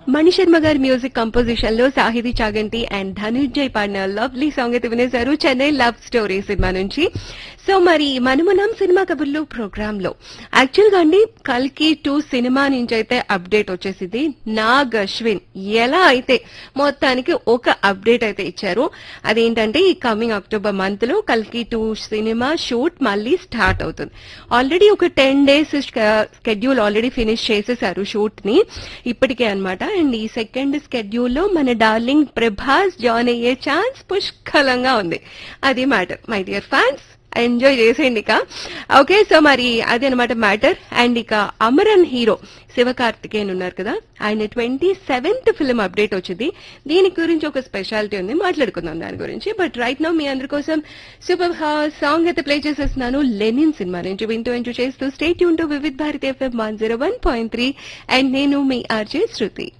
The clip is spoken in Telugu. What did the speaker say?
మణిశర్మ గారి మ్యూజిక్ కంపోజిషన్ లో సాహితీ చాగంటి అండ్ ధనుంజయ్ పాడిన లవ్లీ సాంగ్ అయితే వినేశారు చెన్నై లవ్ స్టోరీ సినిమా నుంచి సో మరి మనమునం సినిమా కబుర్లు ప్రోగ్రామ్ లో యాక్చువల్ గా అండి కల్కి టూ సినిమా నుంచి అయితే అప్డేట్ వచ్చేసింది నాగ్ అశ్విన్ ఎలా అయితే మొత్తానికి ఒక అప్డేట్ అయితే ఇచ్చారు అదేంటంటే ఈ కమింగ్ అక్టోబర్ మంత్ లో కల్కి టూ సినిమా షూట్ మళ్ళీ స్టార్ట్ అవుతుంది ఆల్రెడీ ఒక ten days schedule already finish చేసేసారు షూట్ ని ఇప్పటికే అన్నమాట అండ్ ఈ సెకండ్ స్కెడ్యూల్ లో మన డార్లింగ్ ప్రభాస్ జాయిన్ అయ్యే ఛాన్స్ పుష్కలంగా ఉంది అది matter my dear fans enjoy చేసేయండి ఇక ఓకే సో మరి అదే అనమాట మ్యాటర్ అండ్ ఇక అమరన్ హీరో శివకార్తికేయన్ ఉన్నారు కదా ఆయన ట్వంటీ సెవెంత్ ఫిల్మ్ అప్డేట్ వచ్చింది దీని గురించి ఒక స్పెషాలిటీ ఉంది మాట్లాడుకుందాం దాని గురించి బట్ రైట్ నౌ మీ అందరి కోసం సూపర్ సాంగ్ అయితే ప్లే చేసేస్తున్నాను లెనిన్ సినిమా నుంచి వింటూ ఎంజాయ్ చేస్తూ స్టేట్ యూన్ to Vividh Bharati FM one zero one point three and నేను మీ ఆర్జే శృతి